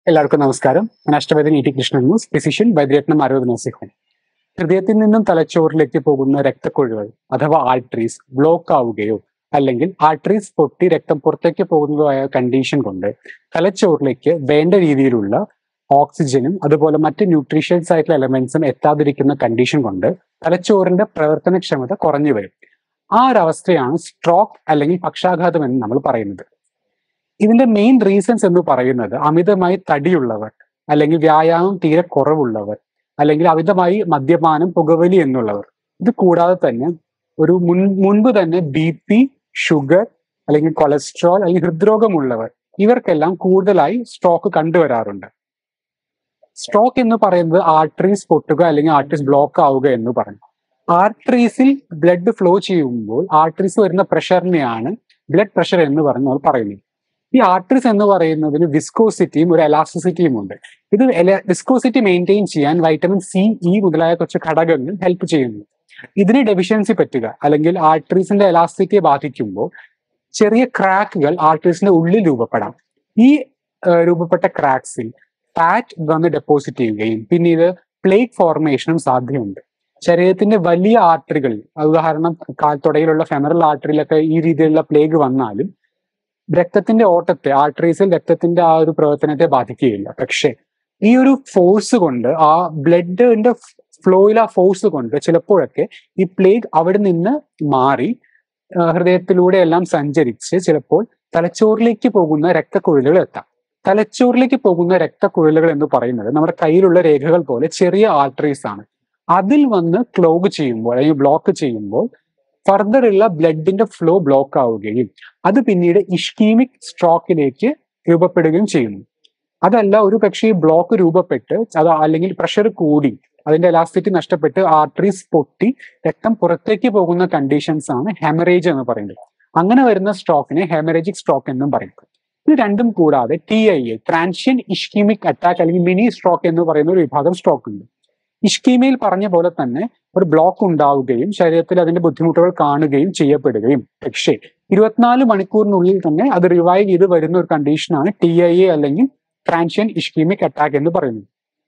എല്ലാവർക്കും നമസ്കാരം ഞാൻ Ashtavedan E T Krishnan Mooss physician Vaidyaratnam Arogya nursing home ഹൃദയത്തിൽ നിന്നും തലച്ചോറിലേക്ക് പോകുന്ന രക്തക്കൊഴുകൾ അഥവാ ആർട്ടറീസ് ബ്ലോക്ക് ആവുകയോ അല്ലെങ്കിൽ ആർട്ടറീസ് പൊട്ടി രക്തം പുറത്തേക്ക് പോകുന്നതായ കണ്ടീഷൻ കൊണ്ട് തലച്ചോറിലേക്ക് വേണ്ട രീതിയിലുള്ള ഓക്സിജനും അതുപോലെ മറ്റ് ന്യൂട്രീഷ്യൻസ് ആയിട്ടുള്ള എലമെന്റ്സും എത്താതിരിക്കുന്ന കണ്ടീഷൻ കൊണ്ട് തലച്ചോറിന്റെ പ്രവർത്തനക്ഷമത കുറഞ്ഞു വരും ആ ഒരു അവസ്ഥയാണ് സ്ട്രോക്ക് അല്ലെങ്കിൽ പക്ഷാഘാതം എന്ന് നമ്മൾ പറയുന്നത് ഇതിന്റെ മെയിൻ റീസൺസ് എന്ന് പറയുന്നത് അമിതമായി തടിയുള്ളവർ അല്ലെങ്കിൽ വ്യായാമം തീരെ കുറവുള്ളവർ അല്ലെങ്കിൽ അമിതമായി മദ്യപാനം പുകവലി എന്നുള്ളവർ ഇത് കൂടാതെ തന്നെ ഒരു മുൻ മുൻപ് തന്നെ ബി പി ഷുഗർ അല്ലെങ്കിൽ കൊളസ്ട്രോൾ അല്ലെങ്കിൽ ഹൃദ്രോഗമുള്ളവർ ഇവർക്കെല്ലാം കൂടുതലായി സ്ട്രോക്ക് കണ്ടുവരാറുണ്ട് സ്ട്രോക്ക് എന്ന് പറയുന്നത് ആർട്ടറീസ് പൊട്ടുക അല്ലെങ്കിൽ ആർട്ടറീസ് ബ്ലോക്ക് ആവുക എന്ന് പറയും ആർട്ടറീസിൽ ബ്ലഡ് ഫ്ലോ ചെയ്യുമ്പോൾ ആർട്ടറീസ് വരുന്ന പ്രഷറിനെയാണ് ബ്ലഡ് പ്രഷർ എന്ന് പറഞ്ഞ് നമ്മൾ പറയുന്നത് ഈ ആർട്ടറീസ് എന്ന് പറയുന്നതിന് വിസ്കോസിറ്റിയും ഒരു എലാസ്റ്റിസിറ്റിയും ഉണ്ട് ഇത് വിസ്കോസിറ്റി മെയിൻറ്റെയിൻ ചെയ്യാൻ വൈറ്റമിൻ സി ഇ മുതലായ കുറച്ച് ഘടകങ്ങൾ ഹെൽപ്പ് ചെയ്യുന്നു ഇതിന് ഡെഫിഷ്യൻസി പറ്റുക അല്ലെങ്കിൽ ആർട്ടറീസിന്റെ എലാസ്റ്റിസിറ്റിയെ ബാധിക്കുമ്പോൾ ചെറിയ ക്രാക്കുകൾ ആർട്ടറീസിന്റെ ഉള്ളിൽ രൂപപ്പെടാം ഈ ഏഹ്, രൂപപ്പെട്ട ക്രാക്സിൽ ഫാറ്റ് വന്ന് ഡെപ്പോസിറ്റ് ചെയ്യുകയും പിന്നീട് പ്ലേറ്റ് ഫോർമേഷനും സാധ്യതയുണ്ട് ശരീരത്തിന്റെ വലിയ ആർട്ടറികളിൽ ഉദാഹരണം കാൽത്തൊടയിലുള്ള ഫെമറൽ ആർട്ടറിയിലൊക്കെ ഈ രീതിയിലുള്ള പ്ലേഗ് വന്നാലും രക്തത്തിന്റെ ഓട്ടത്തെ ആർട്ടറീസിൽ രക്തത്തിന്റെ ആ ഒരു പ്രവർത്തനത്തെ ബാധിക്കുകയില്ല പക്ഷേ ഈ ഒരു ഫോഴ്സ് കൊണ്ട് ആ ബ്ലഡിന്റെ ഫ്ലോയിൽ ആ ഫോഴ്സ് കൊണ്ട് ചിലപ്പോഴൊക്കെ ഈ പ്ലേഗ് അവിടെ നിന്ന് മാറി ആ, ഹൃദയത്തിലൂടെ എല്ലാം സഞ്ചരിച്ച് ചിലപ്പോൾ തലച്ചോറിലേക്ക് പോകുന്ന രക്തക്കുഴലുകൾ എത്താം തലച്ചോറിലേക്ക് പോകുന്ന രക്തക്കുഴലുകൾ എന്ന് പറയുന്നത് നമ്മുടെ കയ്യിലുള്ള രേഖകൾ പോലെ ചെറിയ ആർട്ടറീസ് ആണ് അതിൽ വന്ന് ക്ലോഗ് ചെയ്യുമ്പോൾ അല്ലെങ്കിൽ ബ്ലോക്ക് ചെയ്യുമ്പോൾ ഫർദർ ഉള്ള ബ്ലഡിന്റെ ഫ്ലോ ബ്ലോക്ക് ആവുകയും അത് പിന്നീട് ഇഷ്കീമിക് സ്ട്രോക്കിലേക്ക് രൂപപ്പെടുകയും ചെയ്യുന്നു അതല്ല ഒരു പക്ഷേ ഈ ബ്ലോക്ക് രൂപപ്പെട്ട് അത് അല്ലെങ്കിൽ പ്രഷർ കൂടി അതിന്റെ എലാസ്റ്റിറ്റി നഷ്ടപ്പെട്ട് ആർട്ടറീസ് പൊട്ടി രക്തം പുറത്തേക്ക് പോകുന്ന കണ്ടീഷൻസ് ആണ് ഹെമറേജ് എന്ന് പറയുന്നത് അങ്ങനെ വരുന്ന സ്ട്രോക്കിനെ ഹെമറേജിക് സ്ട്രോക്ക് എന്നും പറയും ഇത് രണ്ടും കൂടാതെ T I A transient ischaemic attack അല്ലെങ്കിൽ മിനി സ്ട്രോക്ക് എന്ന് പറയുന്ന ഒരു വിഭാഗം സ്ട്രോക്ക് ഉണ്ട് ഇഷ്കീമയിൽ പറഞ്ഞ പോലെ തന്നെ ഒരു ബ്ലോക്ക് ഉണ്ടാവുകയും ശരീരത്തിൽ അതിന്റെ ബുദ്ധിമുട്ടുകൾ കാണുകയും ചെയ്യപ്പെടുകയും പക്ഷേ ഇരുപത്തിനാല് മണിക്കൂറിനുള്ളിൽ തന്നെ അത് റിവൈവ് ചെയ്ത് വരുന്ന ഒരു കണ്ടീഷനാണ് ടി ഐ എ അല്ലെങ്കിൽ ട്രാൻഷ്യൻ ഇഷ്കീമിക് അറ്റാക്ക് എന്ന് പറയുന്നത്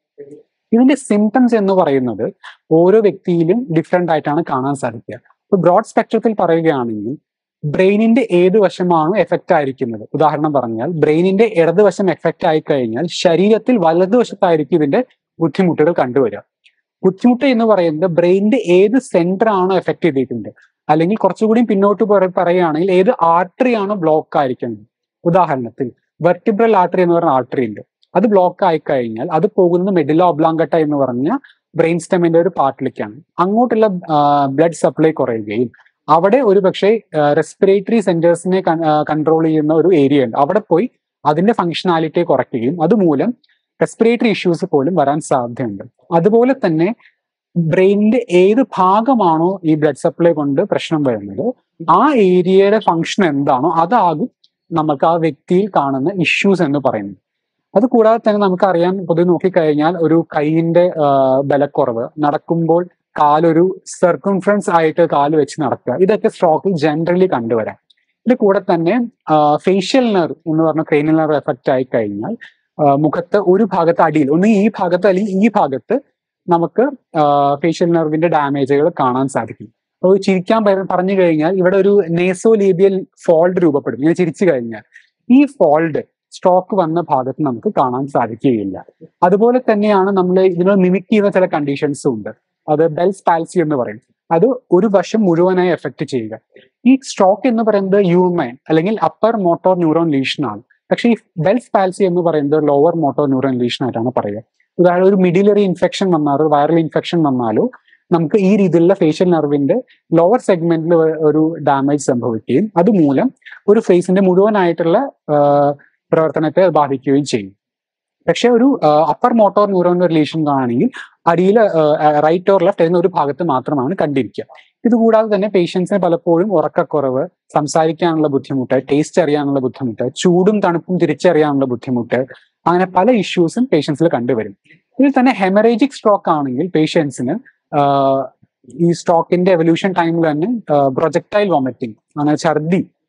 ഇതിന്റെ സിംറ്റംസ് എന്ന് പറയുന്നത് ഓരോ വ്യക്തിയിലും ഡിഫറെന്റ് ആയിട്ടാണ് കാണാൻ സാധിക്കുക ഇപ്പൊ ബ്രോഡ് സ്പെക്ട്രത്തിൽ പറയുകയാണെങ്കിൽ ബ്രെയിനിന്റെ ഏത് വശമാണോ എഫക്റ്റ് ആയിരിക്കുന്നത് ഉദാഹരണം പറഞ്ഞാൽ ബ്രെയിനിന്റെ ഇടതുവശം എഫക്റ്റ് ആയി കഴിഞ്ഞാൽ ശരീരത്തിൽ വലതുവശത്തായിരിക്കും ഇതിന്റെ ബുദ്ധിമുട്ടുകൾ കണ്ടുവരിക ബുദ്ധിമുട്ട് എന്ന് പറയുന്നത് ബ്രെയിനിന്റെ ഏത് സെന്റർ ആണോ എഫക്ട് ചെയ്തിരിക്കുന്നത് അല്ലെങ്കിൽ കുറച്ചുകൂടി പിന്നോട്ട് പറ- പറയുകയാണെങ്കിൽ ഏത് ആർട്ടറി ആണോ ബ്ലോക്ക് ആയിരിക്കുന്നത് ഉദാഹരണത്തിൽ വെർട്ടിബ്രൽ ആർട്ടറി എന്ന് പറഞ്ഞ ആർട്ടറി ഉണ്ട് അത് ബ്ലോക്ക് ആയി കഴിഞ്ഞാൽ അത് പോകുന്നത് മെഡില ഒബ്ലാങ്കട്ട എന്ന് പറഞ്ഞ ബ്രെയിൻ സ്റ്റെമിന്റെ ഒരു പാർട്ടിലേക്കാണ് അങ്ങോട്ടുള്ള ബ്ലഡ് സപ്ലൈ കുറയുകയും അവിടെ ഒരു പക്ഷേ റെസ്പിറേറ്ററി സെന്റേഴ്സിനെ കൺട്രോൾ ചെയ്യുന്ന ഒരു ഏരിയ ഉണ്ട് അവിടെ പോയി അതിന്റെ ഫങ്ഷനാലിറ്റി കുറയ്ക്കുകയും അതുമൂലം റെസ്പിറേറ്ററി ഇഷ്യൂസ് പോലും വരാൻ സാധ്യതയുണ്ട് അതുപോലെ തന്നെ ബ്രെയിനിന്റെ ഏത് ഭാഗമാണോ ഈ ബ്ലഡ് സപ്ലൈ കൊണ്ട് പ്രശ്നം വരുന്നത് ആ ഏരിയയുടെ ഫങ്ഷൻ എന്താണോ അതാകും നമുക്ക് ആ വ്യക്തിയിൽ കാണുന്ന ഇഷ്യൂസ് എന്ന് പറയുന്നത് അത് കൂടാതെ തന്നെ നമുക്കറിയാൻ പൊതുവെ നോക്കിക്കഴിഞ്ഞാൽ ഒരു കൈയിന്റെ ആ, ബലക്കുറവ് നടക്കുമ്പോൾ കാലൊരു സർക്കംഫറൻസ് ആയിട്ട് കാല് വെച്ച് നടക്കുക ഇതൊക്കെ സ്ട്രോക്കിൽ ജനറലി കണ്ടുവരാം ഇത് കൂടെ തന്നെ ഫേഷ്യൽ നെർവ് എന്ന് പറഞ്ഞ ക്രെയിനൽ നെർവ് എഫക്റ്റ് ആയി കഴിഞ്ഞാൽ ആ, മുഖത്ത് ഒരു ഭാഗത്ത് അടിയിൽ ഒന്ന് ഈ ഭാഗത്ത് അല്ലെങ്കിൽ ഈ ഭാഗത്ത് നമുക്ക് ഫേഷ്യൽ നെർവിന്റെ ഡാമേജുകൾ കാണാൻ സാധിക്കും അപ്പോൾ ചിരിക്കാൻ പ- പറഞ്ഞു കഴിഞ്ഞാൽ ഇവിടെ ഒരു നേസോലീബിയൽ ഫോൾഡ് രൂപപ്പെടും ഇങ്ങനെ ചിരിച്ചു കഴിഞ്ഞാൽ ഈ ഫോൾഡ് സ്ട്രോക്ക് വന്ന ഭാഗത്ത് നമുക്ക് കാണാൻ സാധിക്കുകയില്ല അതുപോലെ തന്നെയാണ് നമ്മൾ ഇതിനെ മിമിക് ചെയ്യുന്ന ചില കണ്ടീഷൻസും ഉണ്ട് അത് ബെൽസ് പാൽസി എന്ന് പറയും അത് ഒരു വശം മുഴുവനായി എഫക്ട് ചെയ്യുക ഈ സ്ട്രോക്ക് എന്ന് പറയുന്നത് യൂമൈൻ അല്ലെങ്കിൽ അപ്പർ മോട്ടോർ ന്യൂറോൺ ലീഷൻ ആണ് പക്ഷേ ഈ ബെൽസ് പാൽസി എന്ന് പറയുന്നത് ലോവർ മോട്ടോർ ന്യൂറോൺ ലീഷൻ ആയിട്ടാണ് പറയുക ഉദാഹരണം ഒരു മിഡിലറി ഇൻഫെക്ഷൻ വന്നാലോ വൈറൽ ഇൻഫെക്ഷൻ വന്നാലോ നമുക്ക് ഈ രീതിയിലുള്ള ഫേഷ്യൽ നെർവിന്റെ ലോവർ സെഗ്മെന്റിൽ ഒരു ഡാമേജ് സംഭവിക്കുകയും അതുമൂലം ഒരു ഫേസിന്റെ മുഴുവനായിട്ടുള്ള ആ, പ്രവർത്തനത്തെ അത് ബാധിക്കുകയും ചെയ്യും പക്ഷെ ഒരു അപ്പർ മോട്ടോർ ന്യൂറോൺ റിലേഷൻ ആണെങ്കിൽ അടിയിൽ റൈറ്റ് ഓർ ലെഫ്റ്റ് എന്ന ഒരു ഭാഗത്ത് മാത്രമാണ് കണ്ടിരിക്കുക ഇതുകൂടാതെ തന്നെ പേഷ്യൻസിന് പലപ്പോഴും ഉറക്കക്കുറവ് സംസാരിക്കാനുള്ള ബുദ്ധിമുട്ട് ടേസ്റ്റ് അറിയാനുള്ള ബുദ്ധിമുട്ട് ചൂടും തണുപ്പും തിരിച്ചറിയാനുള്ള ബുദ്ധിമുട്ട് അങ്ങനെ പല ഇഷ്യൂസും പേഷ്യൻസിൽ കണ്ടുവരും ഇതിൽ തന്നെ ഹെമറേജിക് സ്ട്രോക്ക് ആണെങ്കിൽ പേഷ്യൻസിന് ഈ സ്ട്രോക്കിന്റെ എവല്യൂഷൻ ടൈമിൽ തന്നെ പ്രൊജക്ടൈൽ വോമിറ്റിംഗ് അങ്ങനെ ഛർദി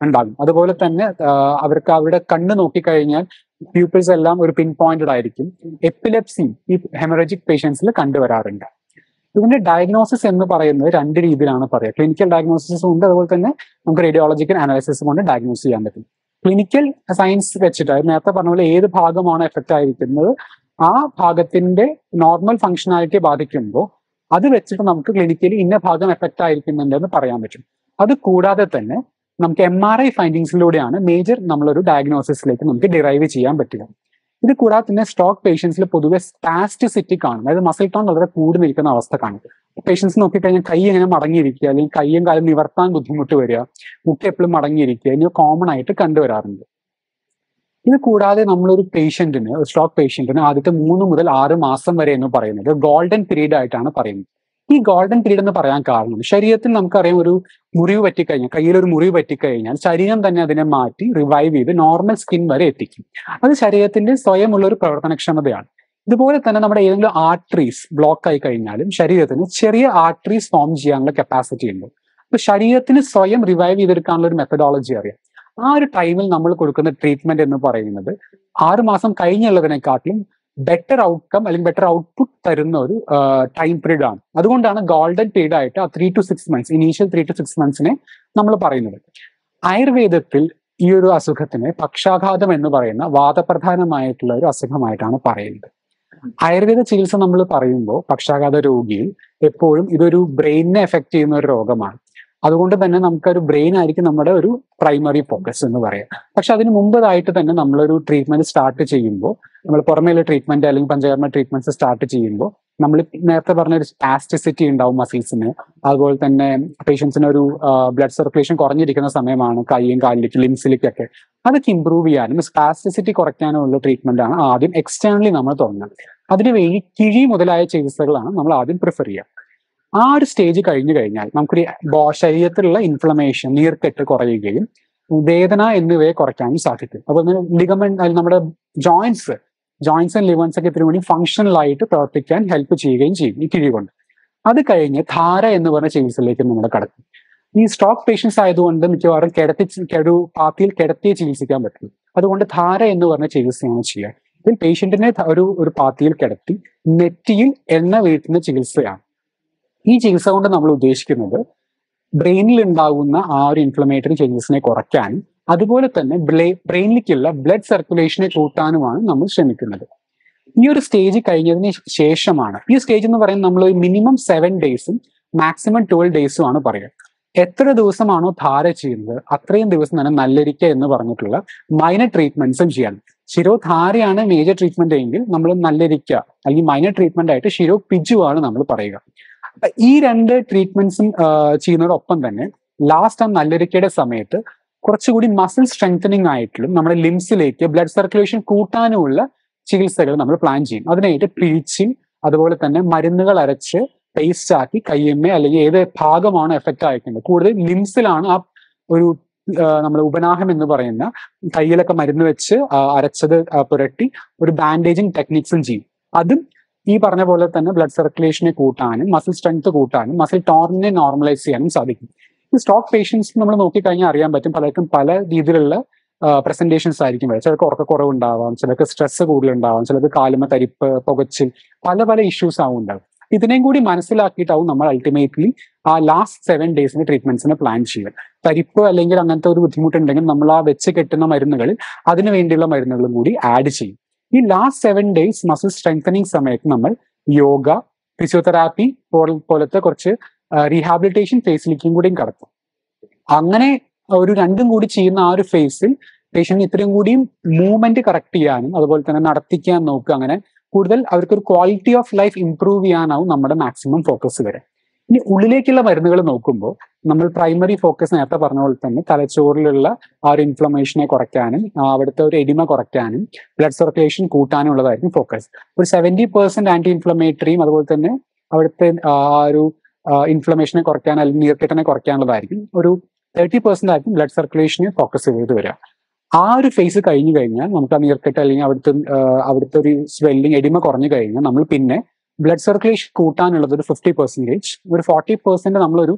ഉണ്ടാകും അതുപോലെ തന്നെ ആ, അവർക്ക് അവരുടെ കണ്ണ് നോക്കിക്കഴിഞ്ഞാൽ പ്യൂപ്പിൾസ് എല്ലാം ഒരു പിൻ പോയിന്റഡ് ആയിരിക്കും എപ്പിലെപ്സി ഈ ഹെമറജിക് പേഷ്യൻസിൽ കണ്ടുവരാറുണ്ട് ഇതിന്റെ ഡയഗ്നോസിസ് എന്ന് പറയുന്നത് രണ്ട് രീതിയിലാണ് പറയുക ക്ലിനിക്കൽ ഡയഗ്നോസിസ് ഉണ്ട് അതുപോലെ തന്നെ നമുക്ക് റേഡിയോളജിക്കൽ അനാലിസിസ് കൊണ്ട് ഡയഗ്നോസ് ചെയ്യാൻ പറ്റും ക്ലിനിക്കൽ സയൻസ് വെച്ചിട്ട് അത് നേരത്തെ പറഞ്ഞ പോലെ ഏത് ഭാഗമാണ് എഫക്റ്റ് ആയിരിക്കുന്നത് ആ ഭാഗത്തിന്റെ നോർമൽ ഫങ്ഷനാലിറ്റിയെ ബാധിക്കുമ്പോൾ അത് വെച്ചിട്ട് നമുക്ക് ക്ലിനിക്കലി ഇന്ന ഭാഗം എഫക്റ്റ് ആയിരിക്കുന്നുണ്ടെന്ന് പറയാൻ പറ്റും അത് കൂടാതെ തന്നെ നമുക്ക് എം ആർ ഐ ഫൈൻഡിങ്സിലൂടെയാണ് മേജർ നമ്മളൊരു ഡയഗ്നോസിസിലേക്ക് നമുക്ക് ഡിറൈവ് ചെയ്യാൻ പറ്റുക ഇത് കൂടാതെ തന്നെ സ്ട്രോക്ക് പേഷ്യൻസിൽ പൊതുവെ സ്പാസ്റ്റിസിറ്റി കാണും അതായത് മസിൽ ടോൺ വളരെ കൂടി നിൽക്കുന്ന അവസ്ഥ കാണും പേഷ്യൻസ് നോക്കിക്കഴിഞ്ഞാൽ കൈ ഇങ്ങനെ മടങ്ങിയിരിക്കുക അല്ലെങ്കിൽ കൈയും കാലം നിവർത്താൻ ബുദ്ധിമുട്ട് വരിക മുഖം എപ്പോഴും മടങ്ങിയിരിക്കുക എന്നിവ കോമൺ ആയിട്ട് കണ്ടുവരാറുണ്ട് ഇത് കൂടാതെ നമ്മളൊരു പേഷ്യന്റിന് ഒരു സ്ട്രോക്ക് പേഷ്യന്റിന് ആദ്യത്തെ മൂന്ന് മുതൽ ആറ് മാസം വരെ എന്ന് പറയുന്നത് ഗോൾഡൻ പീരീഡ് ആയിട്ടാണ് പറയുന്നത് ഈ ഗോൾഡൻ പീരീഡ് എന്ന് പറയാൻ കാരണം ശരീരത്തിൽ നമുക്കറിയാം ഒരു മുറിവ് പറ്റിക്കഴിഞ്ഞാൽ കയ്യിൽ ഒരു മുറിവ് പറ്റിക്കഴിഞ്ഞാൽ ശരീരം തന്നെ അതിനെ മാറ്റി റിവൈവ് ചെയ്ത് നോർമൽ സ്കിൻ വരെ എത്തിക്കും അത് ശരീരത്തിന്റെ സ്വയമുള്ള ഒരു പ്രവർത്തനക്ഷമതയാണ് ഇതുപോലെ തന്നെ നമ്മുടെ ഏതെങ്കിലും ആർട്ടറീസ് ബ്ലോക്ക് ആയി കഴിഞ്ഞാലും ശരീരത്തിന് ചെറിയ ആർട്ടറീസ് ഫോം ചെയ്യാനുള്ള കപ്പാസിറ്റി ഉണ്ട് അപ്പൊ ശരീരത്തിന് സ്വയം റിവൈവ് ചെയ്തെടുക്കാനുള്ള ഒരു മെത്തഡോളജി അറിയാം ആ ഒരു ടൈമിൽ നമ്മൾ കൊടുക്കുന്ന ട്രീറ്റ്മെന്റ് എന്ന് പറയുന്നത് ആറ് മാസം കഴിഞ്ഞുള്ളതിനെക്കാട്ടിലും ബെറ്റർ ഔട്ട്കം അല്ലെങ്കിൽ ബെറ്റർ ഔട്ട്പുട്ട് തരുന്ന ഒരു ടൈം പീരീഡ് ആണ് അതുകൊണ്ടാണ് ഗോൾഡൻ പീരീഡ് ആയിട്ട് ആ three to six months initial three to six മന്ത്സിനെ നമ്മൾ പറയുന്നത് ആയുർവേദത്തിൽ ഈ ഒരു അസുഖത്തിനെ പക്ഷാഘാതം എന്ന് പറയുന്ന വാദപ്രധാനമായിട്ടുള്ള ഒരു അസുഖമായിട്ടാണ് പറയുന്നത് ആയുർവേദ ചികിത്സ നമ്മൾ പറയുമ്പോൾ പക്ഷാഘാത രോഗിയിൽ എപ്പോഴും ഇതൊരു ബ്രെയിനിനെ എഫക്ട് ചെയ്യുന്ന ഒരു രോഗമാണ് അതുകൊണ്ട് തന്നെ നമുക്കൊരു ബ്രെയിൻ ആയിരിക്കും നമ്മുടെ ഒരു പ്രൈമറി ഫോക്കസ് എന്ന് പറയാം പക്ഷെ അതിന് മുമ്പതായിട്ട് തന്നെ നമ്മളൊരു ട്രീറ്റ്മെന്റ് സ്റ്റാർട്ട് ചെയ്യുമ്പോൾ നമ്മൾ പുറമേയുള്ള ട്രീറ്റ്മെന്റ് അല്ലെങ്കിൽ പഞ്ചകർമ്മ ട്രീറ്റ്മെന്റ്സ് സ്റ്റാർട്ട് ചെയ്യുമ്പോൾ നമ്മൾ നേരത്തെ പറഞ്ഞ ഒരു സ്പാസ്റ്റിസിറ്റി ഉണ്ടാവും മസിൽസിന് അതുപോലെ തന്നെ പേഷ്യൻസിന് ഒരു ബ്ലഡ് സർക്കുലേഷൻ കുറഞ്ഞിരിക്കുന്ന സമയമാണ് കൈയും കാലിലേക്ക് ലിംസിലേക്കൊക്കെ അതൊക്കെ ഇമ്പ്രൂവ് ചെയ്യാനും സ്പാസ്റ്റിസിറ്റി കുറയ്ക്കാനും ഉള്ള ട്രീറ്റ്മെന്റ് ആണ് ആദ്യം എക്സ്റ്റേണലി നമ്മൾ തുടങ്ങുന്നത് അതിനുവേണ്ടി കിഴി മുതലായ ചികിത്സകളാണ് നമ്മൾ ആദ്യം പ്രിഫർ ചെയ്യുക ആ ഒരു സ്റ്റേജ് കഴിഞ്ഞു കഴിഞ്ഞാൽ നമുക്കൊരു ബോ- ശരീരത്തിലുള്ള ഇൻഫ്ലമേഷൻ നീർക്കെട്ട് കുറയുകയും വേദന എന്നിവയെ കുറയ്ക്കാനും സാധിക്കും അതുപോലെ ലിഗമെന്റ് നമ്മുടെ ജോയിന്റ്സ് ജോയിന്റ്സ് ആൻഡ് ലിവൻസ് ഒക്കെ ഇത്തിരി കൂടി ഫങ്ഷണൽ ആയിട്ട് പ്രവർത്തിക്കാൻ ഹെൽപ്പ് ചെയ്യുകയും ചെയ്യും ഈ കിഴി കൊണ്ട് അത് കഴിഞ്ഞ് ധാര എന്ന് പറഞ്ഞ ചികിത്സയിലേക്ക് നമ്മൾ കടക്കും ഈ സ്ട്രോക്ക് പേഷ്യൻസ് ആയതുകൊണ്ട് മിക്കവാറും കിടത്തി ചി- ഒരു പാത്തിയിൽ കിടത്തിയെ ചികിത്സിക്കാൻ പറ്റും അതുകൊണ്ട് ധാര എന്ന് പറഞ്ഞ ചികിത്സയാണ് ചെയ്യുക ഇതിൽ പേഷ്യന്റിനെ ധ- ഒരു ഒരു പാത്തിയിൽ കിടത്തി നെറ്റിയിൽ എണ്ണ വീഴ്ത്തുന്ന ചികിത്സയാണ് ഈ ചികിത്സ കൊണ്ട് നമ്മൾ ഉദ്ദേശിക്കുന്നത് ബ്രെയിനിൽ ഉണ്ടാകുന്ന ആ ഒരു ഇൻഫ്ലമേറ്ററി ചേഞ്ചസിനെ കുറയ്ക്കാനും അതുപോലെ തന്നെ ബ്രെയിനിലേക്കുള്ള ബ്ലഡ് സർക്കുലേഷനെ കൂട്ടാനുമാണ് നമ്മൾ ശ്രമിക്കുന്നത് ഈ ഒരു സ്റ്റേജ് കഴിഞ്ഞതിന് ശേഷമാണ് ഈ സ്റ്റേജ് എന്ന് പറയുന്നത് നമ്മൾ മിനിമം സെവൻ ഡേയ്സും മാക്സിമം ട്വൽവ് ഡേയ്സും ആണ് പറയുക എത്ര ദിവസമാണോ ധാര ചെയ്യുന്നത് അത്രയും ദിവസം തന്നെ നല്ലരിക്ക എന്ന് പറഞ്ഞിട്ടുള്ള മൈനർ ട്രീറ്റ്മെന്റ്സും ചെയ്യണം ശിരോധാരയാണ് മേജർ ട്രീറ്റ്മെന്റ് എങ്കിൽ നമ്മൾ നല്ലരിക്ക അല്ലെങ്കിൽ മൈനർ ട്രീറ്റ്മെന്റ് ആയിട്ട് ശിരോ പിജു ആണ് നമ്മൾ പറയുക അപ്പൊ ഈ രണ്ട് ട്രീറ്റ്മെന്റ്സും ചെയ്യുന്നതോടൊപ്പം തന്നെ ലാസ്റ്റ് ആ നല്ലരിക്കയുടെ സമയത്ത് കുറച്ചുകൂടി മസിൽ സ്ട്രെങ്തനിങ് ആയിട്ടുള്ള നമ്മുടെ ലിംസിലേക്ക് ബ്ലഡ് സർക്കുലേഷൻ കൂട്ടാനുമുള്ള ചികിത്സകൾ നമ്മൾ പ്ലാൻ ചെയ്യും അതിനായിട്ട് പിഴിച്ചിൽ അതുപോലെ തന്നെ മരുന്നുകൾ അരച്ച് പേസ്റ്റ് ആക്കി കയ്യമ്മ അല്ലെങ്കിൽ ഏത് ഭാഗമാണ് എഫക്റ്റ് ആയിരിക്കുന്നത് കൂടുതൽ ലിംസിലാണ് ആ ഒരു നമ്മൾ ഉപനാഹം എന്ന് പറയുന്ന കയ്യിലൊക്കെ മരുന്ന് വെച്ച് ആ, അരച്ചത് ആ, പുരട്ടി ഒരു ബാൻഡേജിങ് ടെക്നിക്സും ചെയ്യും അതും ഈ പറഞ്ഞ പോലെ തന്നെ ബ്ലഡ് സർക്കുലേഷനെ കൂട്ടാനും മസിൽ സ്ട്രെങ്ത് കൂട്ടാനും മസിൽ ടോർണിനെ നോർമലൈസ് ചെയ്യാനും സാധിക്കും ഈ സ്ട്രോക്ക് പേഷ്യൻസ് നമ്മൾ നോക്കിക്കഴിഞ്ഞാൽ അറിയാൻ പറ്റും പലർക്കും പല രീതിയിലുള്ള പ്രസന്റേഷൻസ് ആയിരിക്കും വരിക ചിലർക്ക് ഉറക്കക്കുറവ് ഉണ്ടാവാം ചിലർക്ക് സ്ട്രെസ് കൂടുതലുണ്ടാവാം ചിലർക്ക് കാലുമ തരിപ്പ് പുകച്ചിൽ പല പല ഇഷ്യൂസ് ആവും ഉണ്ടാവും ഇതിനെയും കൂടി മനസ്സിലാക്കിയിട്ടാവും നമ്മൾ അൾട്ടിമേറ്റ്ലി ആ ലാസ്റ്റ് സെവൻ ഡേയ്സിന്റെ ട്രീറ്റ്മെന്റ്സിന് പ്ലാൻ ചെയ്യുക തരിപ്പ് അല്ലെങ്കിൽ അങ്ങനത്തെ ഒരു ബുദ്ധിമുട്ടുണ്ടെങ്കിൽ നമ്മൾ ആ വെച്ച് കെട്ടുന്ന മരുന്നുകളിൽ അതിനു വേണ്ടിയുള്ള മരുന്നുകളും കൂടി ആഡ് ചെയ്യും ഈ last seven days muscle strengthening സമയത്ത് നമ്മൾ യോഗ ഫിസിയോതെറാപ്പി പോലത്തെ കുറച്ച് റീഹാബിലിറ്റേഷൻ ഫേസിലേക്കും കൂടിയും കടക്കും അങ്ങനെ ഒരു രണ്ടും കൂടി ചെയ്യുന്ന ആ ഒരു ഫേസിൽ പേഷ്യന്റ് ഇത്രയും കൂടിയും മൂവ്മെന്റ് കറക്റ്റ് ചെയ്യാനും അതുപോലെ തന്നെ നടത്തിക്കാൻ നോക്കുക അങ്ങനെ കൂടുതൽ അവർക്ക് ഒരു ക്വാളിറ്റി ഓഫ് ലൈഫ് ഇംപ്രൂവ് ചെയ്യാനാവും നമ്മുടെ മാക്സിമം ഫോക്കസ് വരെ ഇനി ഉള്ളിലേക്കുള്ള മരുന്നുകൾ നോക്കുമ്പോൾ നമ്മൾ പ്രൈമറി ഫോക്കസ് നേരത്തെ പറഞ്ഞ പോലെ തന്നെ തലച്ചോറിലുള്ള ആ ഒരു ഇൻഫ്ലമേഷനെ കുറയ്ക്കാനും ആ അവിടുത്തെ ഒരു എഡിമ കുറയ്ക്കാനും ബ്ലഡ് സർക്കുലേഷൻ കൂട്ടാനും ഉള്ളതായിരിക്കും ഫോക്കസ് ഒരു സെവന്റി പെർസെന്റ് ആന്റി ഇൻഫ്ലമേറ്ററിയും അതുപോലെ തന്നെ അവിടുത്തെ ആ ഒരു ഇൻഫ്ലമേഷനെ കുറയ്ക്കാൻ അല്ലെങ്കിൽ നീർക്കെട്ടിനെ കുറയ്ക്കാനുള്ളതായിരിക്കും ഒരു തേർട്ടി പെർസെന്റ് ആയിരിക്കും ബ്ലഡ് സർക്കുലേഷനെ ഫോക്കസ് ചെയ്ത് വരിക ആ ഒരു ഫേസ് കഴിഞ്ഞു കഴിഞ്ഞാൽ നമുക്ക് ആ നീർക്കെട്ട് അല്ലെങ്കിൽ അവിടുത്തെ ആ, അവിടുത്തെ ഒരു സ്വെല്ലിങ് എഡിമ കുറഞ്ഞു കഴിഞ്ഞാൽ നമ്മൾ പിന്നെ ബ്ലഡ് സർക്കുലേഷൻ കൂട്ടാനുള്ളത് ഒരു ഫിഫ്റ്റി പെർസെന്റേജ് ഒരു ഫോർട്ടി പെർസെന്റ് നമ്മളൊരു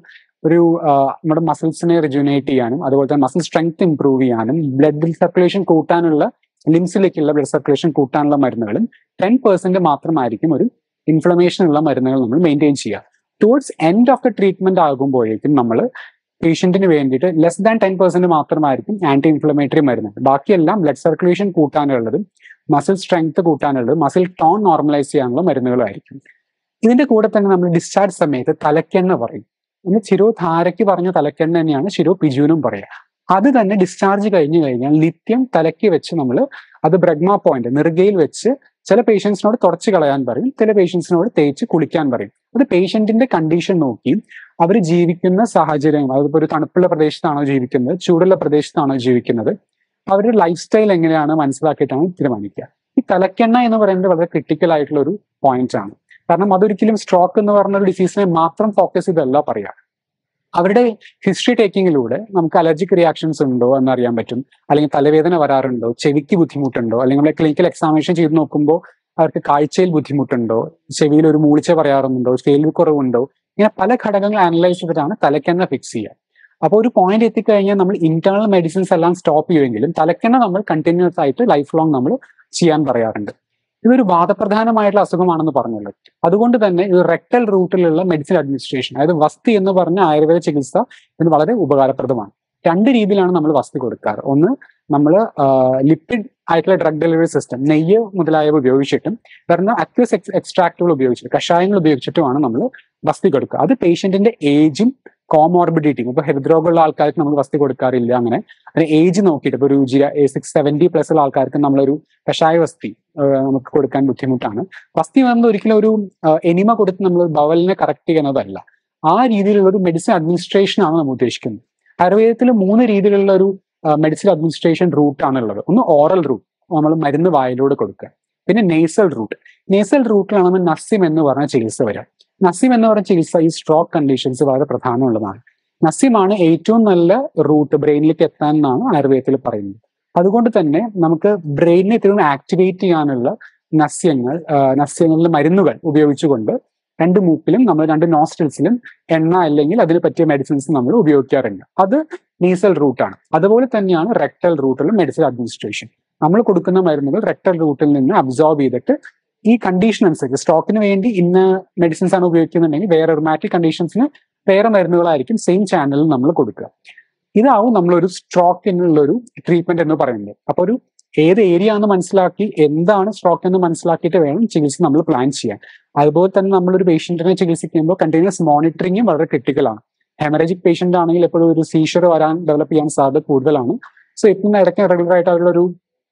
ഒരു ആ, നമ്മുടെ മസിൽസിനെ റിജുനേറ്റ് ചെയ്യാനും അതുപോലെ തന്നെ മസിൽ സ്ട്രെങ്ത് ഇംപ്രൂവ് ചെയ്യാനും ബ്ലഡ് സർക്കുലേഷൻ കൂട്ടാനുള്ള ലിംസിലേക്കുള്ള ബ്ലഡ് സർക്കുലേഷൻ കൂട്ടാനുള്ള മരുന്നുകളും ടെൻ പെർസെന്റ് മാത്രമായിരിക്കും ഒരു ഇൻഫ്ലമേഷൻ ഉള്ള മരുന്നുകൾ നമ്മൾ മെയിൻറ്റെയിൻ ചെയ്യുക towards end of the treatment ആകുമ്പോഴേക്കും നമ്മൾ പേഷ്യന്റിന് വേണ്ടിയിട്ട് ലെസ് ദാൻ ടെൻ പെർസെന്റ് മാത്രമായിരിക്കും ആന്റി ഇൻഫ്ലമേറ്ററി മരുന്നുകൾ ബാക്കിയെല്ലാം ബ്ലഡ് സർക്കുലേഷൻ കൂട്ടാനുള്ളതും മസിൽ സ്ട്രെങ്ത് കൂട്ടാനുള്ളതും മസിൽ ടോൺ നോർമലൈസ് ചെയ്യാനുള്ള മരുന്നുകളായിരിക്കും ഇതിന്റെ കൂടെ തന്നെ നമ്മൾ ഡിസ്ചാർജ് സമയത്ത് തലക്കെണ്ണ പറയും ഒന്ന് ചിരോ ധാരയ്ക്ക് പറഞ്ഞ തലക്കെണ്ണ തന്നെയാണ് ചിരോ പിജുവിനും പറയുക അത് തന്നെ ഡിസ്ചാർജ് കഴിഞ്ഞു കഴിഞ്ഞാൽ നിത്യം തലയ്ക്ക് വെച്ച് നമ്മൾ അത് ബ്രഗ്മ പോയിന്റ് നെറുകയിൽ വെച്ച് ചില പേഷ്യൻസിനോട് തുടച്ചു കളയാൻ പറയും ചില പേഷ്യൻസിനോട് തേച്ച് കുളിക്കാൻ പറയും അത് പേഷ്യന്റിന്റെ കണ്ടീഷൻ നോക്കി അവർ ജീവിക്കുന്ന സാഹചര്യം അതിപ്പോ ഒരു തണുപ്പുള്ള പ്രദേശത്താണോ ജീവിക്കുന്നത് ചൂടുള്ള പ്രദേശത്താണോ ജീവിക്കുന്നത് അവരുടെ ലൈഫ് സ്റ്റൈൽ എങ്ങനെയാണ് മനസ്സിലാക്കിയിട്ടാണ് തീരുമാനിക്കുക ഈ തലക്കെണ്ണ എന്ന് പറയുന്നത് വളരെ ക്രിട്ടിക്കൽ ആയിട്ടുള്ള ഒരു പോയിന്റ് ആണ് കാരണം അതൊരിക്കലും സ്ട്രോക്ക് എന്ന് പറഞ്ഞ ഒരു ഡിസീസിനെ മാത്രം ഫോക്കസ് ചെയ്തല്ല പറയാ അവരുടെ ഹിസ്റ്ററി ടേക്കിങ്ങിലൂടെ നമുക്ക് അലർജിക് റിയാക്ഷൻസ് ഉണ്ടോ എന്ന് അറിയാൻ പറ്റും അല്ലെങ്കിൽ തലവേദന വരാറുണ്ടോ ചെവിക്ക് ബുദ്ധിമുട്ടുണ്ടോ അല്ലെങ്കിൽ നമ്മളെ ക്ലിനിക്കൽ എക്സാമിനേഷൻ ചെയ്ത് നോക്കുമ്പോൾ അവർക്ക് കാഴ്ചയിൽ ബുദ്ധിമുട്ടുണ്ടോ ചെവിയിൽ ഒരു മൂളിച്ച പറയാറുണ്ടോ കേൾവി കുറവുണ്ടോ ഇങ്ങനെ പല ഘടകങ്ങൾ അനലൈസ് ചെയ്തിട്ടാണ് തലക്കെണ്ണ ഫിക്സ് ചെയ്യുക അപ്പോൾ ഒരു പോയിന്റ് എത്തിക്കഴിഞ്ഞാൽ നമ്മൾ ഇന്റേണൽ മെഡിസിൻസ് എല്ലാം സ്റ്റോപ്പ് ചെയ്യുമെങ്കിലും തലക്കെണ്ണ നമ്മൾ കണ്ടിന്യൂസ് ആയിട്ട് ലൈഫ് ലോങ് നമ്മൾ ചെയ്യാൻ പറയാറുണ്ട് ഇതൊരു വാദപ്രധാനമായിട്ടുള്ള അസുഖമാണെന്ന് പറഞ്ഞല്ലോ അതുകൊണ്ട് തന്നെ ഇത് റെക്ടൽ റൂട്ടിലുള്ള മെഡിസിൻ അഡ്മിനിസ്ട്രേഷൻ അതായത് വസ്തി എന്ന് പറഞ്ഞ ആയുർവേദ ചികിത്സ ഇതിന് വളരെ ഉപകാരപ്രദമാണ് രണ്ട് രീതിയിലാണ് നമ്മൾ വസ്തി കൊടുക്കാറ് ഒന്ന് നമ്മൾ ലിപ്പിഡ് ആയിട്ടുള്ള ഡ്രഗ് ഡെലിവറി സിസ്റ്റം നെയ്യ് മുതലായവ ഉപയോഗിച്ചിട്ടും വേറെ അക്വസ് എക്സ്ട്രാക്റ്റുകൾ ഉപയോഗിച്ചിട്ട് കഷായങ്ങൾ ഉപയോഗിച്ചിട്ടുമാണ് നമ്മൾ വസ്തി കൊടുക്കുക അത് പേഷ്യന്റിന്റെ ഏജും കോമോർബിഡിറ്റിയും ഇപ്പൊ ഹൃദ്രോഗമുള്ള ആൾക്കാർക്ക് നമ്മൾ വസ്തി കൊടുക്കാറില്ല അങ്ങനെ അതിന് ഏജ് നോക്കിയിട്ട് ഇപ്പൊ ഒരു സിക്സ് സെവന്റി പ്ലസ് ഉള്ള ആൾക്കാർക്ക് നമ്മളൊരു കഷായ വസ്തി ആഹ് നമുക്ക് കൊടുക്കാൻ ബുദ്ധിമുട്ടാണ് വസ്തി എന്നത് ഒരിക്കലും ഒരു ആഹ് എനിമ കൊടുത്ത് നമ്മൾ ബവലിനെ കറക്റ്റ് ചെയ്യുന്നതല്ല ആ രീതിയിലുള്ള ഒരു മെഡിസിൻ അഡ്മിനിസ്ട്രേഷൻ ആണ് നമ്മൾ ഉദ്ദേശിക്കുന്നത് ആയുർവേദത്തിൽ മൂന്ന് രീതിയിലുള്ള ഒരു മെഡിസിൻ അഡ്മിനിസ്ട്രേഷൻ റൂട്ട് ആണുള്ളത് ഒന്ന് ഓറൽ റൂട്ട് നമ്മൾ മരുന്ന് വായിലൂടെ കൊടുക്കുക പിന്നെ നേസൽ റൂട്ട് നേസൽ റൂട്ടിലാണ് നമ്മൾ നസിം എന്ന് പറഞ്ഞ ചികിത്സ വരിക നസിം എന്ന് പറഞ്ഞ ചികിത്സ ഈ സ്ട്രോക്ക് കണ്ടീഷൻസ് വളരെ പ്രധാനമുള്ളതാണ് നസിമാണ് ഏറ്റവും നല്ല റൂട്ട് ബ്രെയിനിലേക്ക് എത്താൻ എന്നാണ് ആയുർവേദത്തിൽ പറയുന്നത് അതുകൊണ്ട് തന്നെ നമുക്ക് ബ്രെയിനിനെ ഇത്രയും ആക്ടിവേറ്റ് ചെയ്യാനുള്ള നസ്യങ്ങൾ ആ, നസ്യങ്ങളിലെ മരുന്നുകൾ ഉപയോഗിച്ചുകൊണ്ട് രണ്ട് മൂക്കിലും നമ്മൾ രണ്ട് നോസ്ട്രിൽസിലും എണ്ണ അല്ലെങ്കിൽ അതിന് പറ്റിയ മെഡിസിൻസ് നമ്മൾ ഉപയോഗിക്കാറുണ്ട് അത് നീസൽ റൂട്ടാണ് അതുപോലെ തന്നെയാണ് റെക്ടൽ റൂട്ടിലും മെഡിസിൻ അഡ്മിനിസ്ട്രേഷൻ നമ്മൾ കൊടുക്കുന്ന മരുന്നുകൾ റെക്ടൽ റൂട്ടിൽ നിന്ന് അബ്സോർബ് ചെയ്തിട്ട് ഈ കണ്ടീഷൻ അനുസരിച്ച് സ്റ്റോക്കിന് വേണ്ടി ഇന്ന മെഡിസിൻസ് ആണ് ഉപയോഗിക്കുന്നുണ്ടെങ്കിൽ വേറെ റൊമാറ്റിക് കണ്ടീഷൻസിന് വേറെ മരുന്നുകളായിരിക്കും സെയിം ചാനലിൽ നമ്മൾ കൊടുക്കുക ഇതാവും നമ്മളൊരു സ്ട്രോക്കിനുള്ള ഒരു ട്രീറ്റ്മെന്റ് എന്ന് പറയുന്നത് അപ്പൊ ഒരു ഏത് ഏരിയ എന്ന് മനസ്സിലാക്കി എന്താണ് സ്ട്രോക്ക് എന്ന് മനസ്സിലാക്കിയിട്ട് വേണം ചികിത്സ നമ്മൾ പ്ലാൻ ചെയ്യാൻ അതുപോലെ തന്നെ നമ്മളൊരു പേഷ്യന്റിനെ ചികിത്സിക്കുമ്പോൾ കണ്ടിന്യൂസ് മോണിറ്ററിംഗും വളരെ ക്രിട്ടിക്കലാണ് ഹെമറേജിക് പേഷ്യന്റ് ആണെങ്കിൽ എപ്പോഴും ഒരു സീഷർ വരാൻ ഡെവലപ്പ് ചെയ്യാൻ സാധ്യത കൂടുതലാണ് സോ ഇപ്പം ഇടയ്ക്ക് റെഗുലർ ആയിട്ട് അവരുടെ ഒരു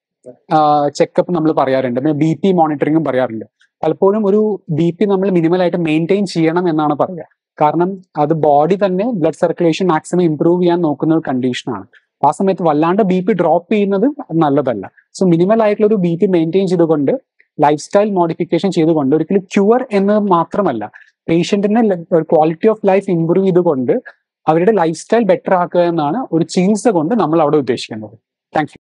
ചെക്കപ്പ് നമ്മൾ പറയാറുണ്ട് പിന്നെ ബി പി മോണിറ്ററിംഗും പറയാറുണ്ട് പലപ്പോഴും ഒരു ബി പി നമ്മൾ മിനിമൽ ആയിട്ട് മെയിൻറ്റെയിൻ ചെയ്യണം എന്നാണ് പറയുക കാരണം അത് ബോഡി തന്നെ ബ്ലഡ് സർക്കുലേഷൻ മാക്സിമം ഇംപ്രൂവ് ചെയ്യാൻ നോക്കുന്ന ഒരു കണ്ടീഷനാണ് ആ സമയത്ത് വല്ലാണ്ട് ബി പി ഡ്രോപ്പ് ചെയ്യുന്നത് നല്ലതല്ല സോ മിനിമൽ ആയിട്ടുള്ള ഒരു ബി പി മെയിൻറ്റെയിൻ ചെയ്തുകൊണ്ട് ലൈഫ് സ്റ്റൈൽ മോഡിഫിക്കേഷൻ ചെയ്തുകൊണ്ട് ഒരിക്കലും ക്യൂർ എന്ന് മാത്രമല്ല പേഷ്യന്റിന്റെ ക്വാളിറ്റി ഓഫ് ലൈഫ് ഇംപ്രൂവ് ചെയ്തുകൊണ്ട് അവരുടെ ലൈഫ് സ്റ്റൈൽ ബെറ്റർ ആക്കുക എന്നാണ് ഒരു ചികിത്സ കൊണ്ട് നമ്മൾ അവിടെ ഉദ്ദേശിക്കുന്നത് താങ്ക് യു